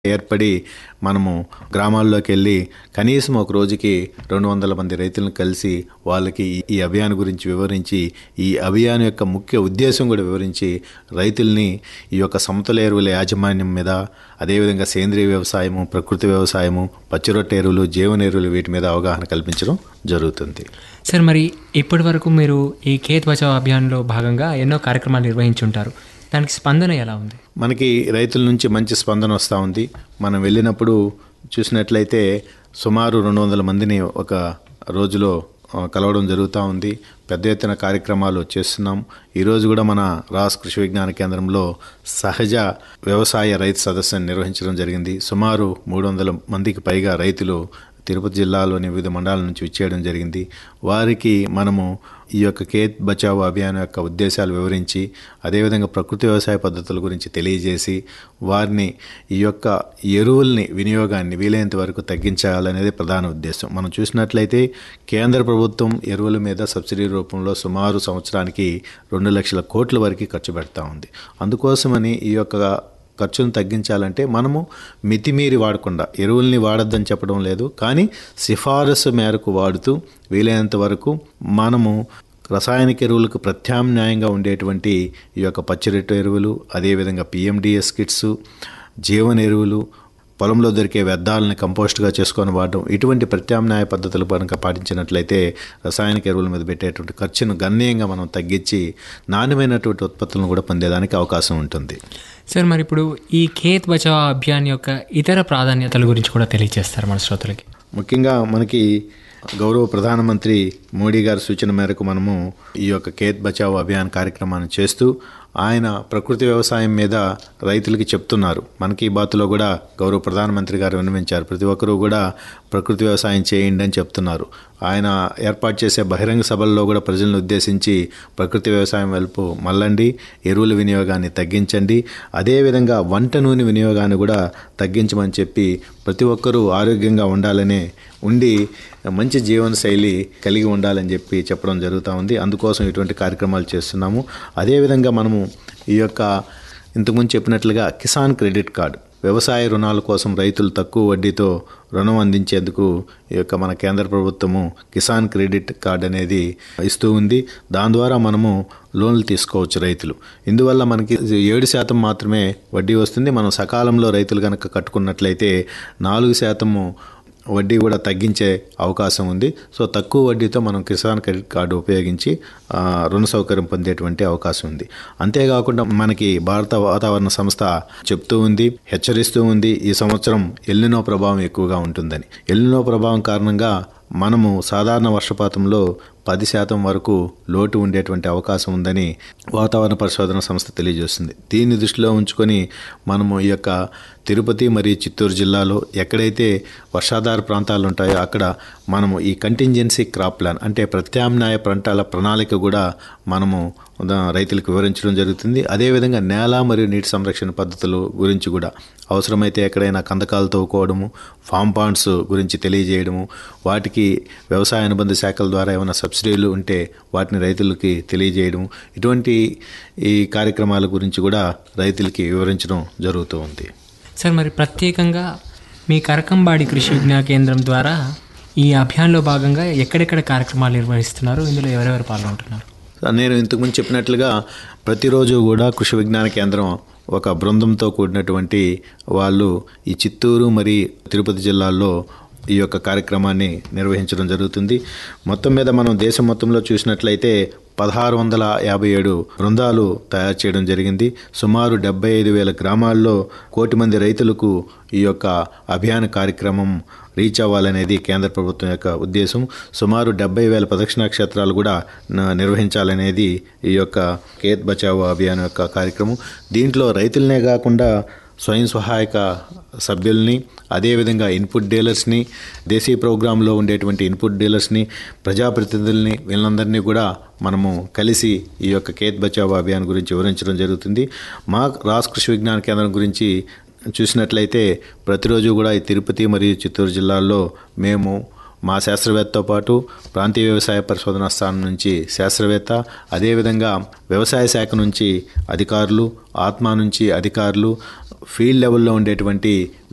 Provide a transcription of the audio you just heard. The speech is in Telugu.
ఏర్పడి మనము గ్రామాల్లోకి వెళ్ళి కనీసం ఒక రోజుకి రెండు వందల మంది రైతులను కలిసి వాళ్ళకి ఈ- ఈ అభియాన్ గురించి వివరించి ఈ అభియాన్ యొక్క ముఖ్య ఉద్దేశం కూడా వివరించి రైతుల్ని ఈ యొక్క సమతుల ఎరువుల యాజమాన్యం మీద అదేవిధంగా సేంద్రియ వ్యవసాయము ప్రకృతి వ్యవసాయము పచ్చిరొట్ట ఎరువులు జీవన ఎరువులు వీటి మీద అవగాహన కల్పించడం జరుగుతుంది సార్ మరి ఇప్పటి వరకు మీరు ఈ ఖేత్ బచావ్ అభియాన్లో భాగంగా ఎన్నో కార్యక్రమాలు నిర్వహించుంటారు దానికి స్పందన ఎలా ఉంది మనకి రైతుల నుంచి మంచి స్పందన వస్తూ ఉంది మనం వెళ్ళినప్పుడు చూసినట్లయితే సుమారు రెండు వందల మందిని ఒక రోజులో ఆ, కలవడం జరుగుతూ ఉంది పెద్ద ఎత్తున కార్యక్రమాలు చేస్తున్నాం ఈరోజు కూడా మన రాస్ కృషి విజ్ఞాన కేంద్రంలో సహజ వ్యవసాయ రైతు సదస్సును నిర్వహించడం జరిగింది సుమారు మూడు వందల మందికి పైగా రైతులు తిరుపతి జిల్లాలోని వివిధ మండలాల నుంచి విచ్చేయడం జరిగింది వారికి మనము ఈ యొక్క కేత్ బచావో అభియాన్ యొక్క ఉద్దేశాలు వివరించి అదేవిధంగా ప్రకృతి వ్యవసాయ పద్ధతుల గురించి తెలియజేసి వారిని ఈ యొక్క ఎరువుల్ని వినియోగాన్ని వీలైనంత వరకు తగ్గించాలనేది ప్రధాన ఉద్దేశం మనం చూసినట్లయితే కేంద్ర ప్రభుత్వం ఎరువుల మీద సబ్సిడీ రూపంలో సుమారు సంవత్సరానికి రెండు లక్షల కోట్ల వరకు ఖర్చు పెడతా ఉంది అందుకోసమని ఈ యొక్క ఖర్చును తగ్గించాలంటే మనము మితిమీరి వాడకుండా ఎరువుల్ని వాడొద్దని చెప్పడం లేదు కానీ సిఫారసు మేరకు వాడుతూ వీలైనంత వరకు మనము రసాయనిక ఎరువులకు ప్రత్యామ్నాయంగా ఉండేటువంటి ఈ యొక్క పచ్చిరొట్టు ఎరువులు అదేవిధంగా పిఎండిఎస్ కిట్స్ జీవన ఎరువులు పొలంలో దొరికే వ్యర్థాలని కంపోస్ట్గా చేసుకొని వాడడం ఇటువంటి ప్రత్యామ్నాయ పద్ధతులు కనుక పాటించినట్లయితే రసాయనిక ఎరువుల మీద పెట్టేటువంటి ఖర్చును గణనీయంగా మనం తగ్గించి నాణ్యమైనటువంటి ఉత్పత్తులను కూడా పొందేదానికి అవకాశం ఉంటుంది సార్ మరి ఇప్పుడు ఈ ఖేత్ బచావ్ అభియాన్ యొక్క ఇతర ప్రాధాన్యతల గురించి కూడా తెలియజేస్తారు మన శ్రోతలకి ముఖ్యంగా మనకి గౌరవ ప్రధానమంత్రి మోడీ గారి సూచన మేరకు మనము ఈ యొక్క ఖేత్ బచావో అభియాన్ కార్యక్రమాన్ని చేస్తూ ఆయన ప్రకృతి వ్యవసాయం మీద రైతులకి చెప్తున్నారు మన్ కీ బాత్లో కూడా గౌరవ ప్రధానమంత్రి గారు విన్నవించారు ప్రతి ఒక్కరూ కూడా ప్రకృతి వ్యవసాయం చేయండి అని చెప్తున్నారు ఆయన ఏర్పాటు చేసే బహిరంగ సభల్లో కూడా ప్రజలను ఉద్దేశించి ప్రకృతి వ్యవసాయం వైపు మళ్ళండి ఎరువుల వినియోగాన్ని తగ్గించండి అదేవిధంగా వంట నూనె వినియోగాన్ని కూడా తగ్గించమని చెప్పి ప్రతి ఒక్కరూ ఆరోగ్యంగా ఉండాలనే ఉండి మంచి జీవన శైలి కలిగి ఉండాలని చెప్పి చెప్పడం జరుగుతూ ఉంది అందుకోసం ఇటువంటి కార్యక్రమాలు చేస్తున్నాము అదేవిధంగా మనము ఈ యొక్క ఇంతకుముందు చెప్పినట్లుగా కిసాన్ క్రెడిట్ కార్డు వ్యవసాయ రుణాల కోసం రైతులు తక్కువ వడ్డీతో రుణం అందించేందుకు ఈ యొక్క మన కేంద్ర ప్రభుత్వము కిసాన్ క్రెడిట్ కార్డ్ అనేది ఇస్తూ ఉంది దాని ద్వారా మనము లోన్లు తీసుకోవచ్చు రైతులు ఇందువల్ల మనకి ఏడు శాతం మాత్రమే వడ్డీ వస్తుంది మనం సకాలంలో రైతులు కనుక కట్టుకున్నట్లయితే నాలుగు శాతము వడ్డీ కూడా తగ్గించే అవకాశం ఉంది సో తక్కువ వడ్డీతో మనం కిసాన్ క్రెడిట్ కార్డు ఉపయోగించి ఆ, రుణ సౌకర్యం పొందేటువంటి అవకాశం ఉంది అంతేకాకుండా మనకి భారత వాతావరణ సంస్థ చెప్తూ ఉంది హెచ్చరిస్తూ ఉంది ఈ సంవత్సరం ఎల్లినో ప్రభావం ఎక్కువగా ఉంటుందని ఎల్లినో ప్రభావం కారణంగా మనము సాధారణ వర్షపాతంలో పది శాతం వరకు లోటు ఉండేటువంటి అవకాశం ఉందని వాతావరణ పరిశోధన సంస్థ తెలియజేస్తుంది దీన్ని దృష్టిలో ఉంచుకొని మనము ఈ యొక్క తిరుపతి మరియు చిత్తూరు జిల్లాలో ఎక్కడైతే వర్షాధార ప్రాంతాలు ఉంటాయో అక్కడ మనము ఈ కంటింజెన్సీ క్రాప్ ప్లాన్ అంటే ప్రత్యామ్నాయ పంటల ప్రణాళిక కూడా మనము ఉదా- రైతులకు వివరించడం జరుగుతుంది అదేవిధంగా నేల మరియు నీటి సంరక్షణ పద్ధతులు గురించి కూడా అవసరమైతే ఎక్కడైనా కందకాలు తవ్వుకోవడము ఫామ్ పాండ్స్ గురించి తెలియజేయడము వాటికి వ్యవసాయ అనుబంధ శాఖల ద్వారా ఏమైనా సబ్సిడీలు ఉంటే వాటిని రైతులకి తెలియజేయడం ఇటువంటి ఈ కార్యక్రమాల గురించి కూడా రైతులకి వివరించడం జరుగుతూ ఉంది సార్ మరి ప్రత్యేకంగా మీ కరకంబాడి కృషి విజ్ఞాన కేంద్రం ద్వారా ఈ అభియాన్లో భాగంగా ఎక్కడెక్కడ కార్యక్రమాలు నిర్వహిస్తున్నారు ఇందులో ఎవరెవరు పాల్గొంటున్నారు నేను ఇంతకుముందు చెప్పినట్లుగా ప్రతిరోజు కూడా కృషి విజ్ఞాన కేంద్రం ఒక బృందంతో కూడినటువంటి వాళ్ళు ఈ చిత్తూరు మరి తిరుపతి జిల్లాల్లో ఈ యొక్క కార్యక్రమాన్ని నిర్వహించడం జరుగుతుంది మొత్తం మీద మనం దేశం మొత్తంలో చూసినట్లయితే పదహారు వందల యాభై ఏడు బృందాలు తయారు చేయడం జరిగింది సుమారు డెబ్బై ఐదు వేల గ్రామాల్లో కోటి మంది రైతులకు ఈ యొక్క అభియాన కార్యక్రమం రీచ్ అవ్వాలనేది కేంద్ర ప్రభుత్వం యొక్క ఉద్దేశం సుమారు డెబ్బై వేల ప్రదక్షిణ క్షేత్రాలు కూడా న- నిర్వహించాలనేది ఈ యొక్క కేత్ బచావో అభియాన్ యొక్క కార్యక్రమం దీంట్లో రైతులనే కాకుండా స్వయం సహాయక సభ్యుల్ని అదేవిధంగా ఇన్పుట్ డీలర్స్ని దేశీయ ప్రోగ్రాంలో ఉండేటువంటి ఇన్పుట్ డీలర్స్ని ప్రజాప్రతినిధుల్ని వీళ్ళందరినీ కూడా మనము కలిసి ఈ యొక్క కేత్ బచావో అభియాన్ గురించి వివరించడం జరుగుతుంది మా రాస్ కృషి విజ్ఞాన కేంద్రం గురించి చూసినట్లయితే ప్రతిరోజు కూడా ఈ తిరుపతి మరియు చిత్తూరు జిల్లాల్లో మేము మా శాస్త్రవేత్తతో పాటు ప్రాంతీయ వ్యవసాయ పరిశోధనా స్థానం నుంచి శాస్త్రవేత్త అదేవిధంగా వ్యవసాయ శాఖ నుంచి అధికారులు ఆత్మ నుంచి అధికారులు ఫీల్డ్ లెవెల్లో ఉండేటువంటి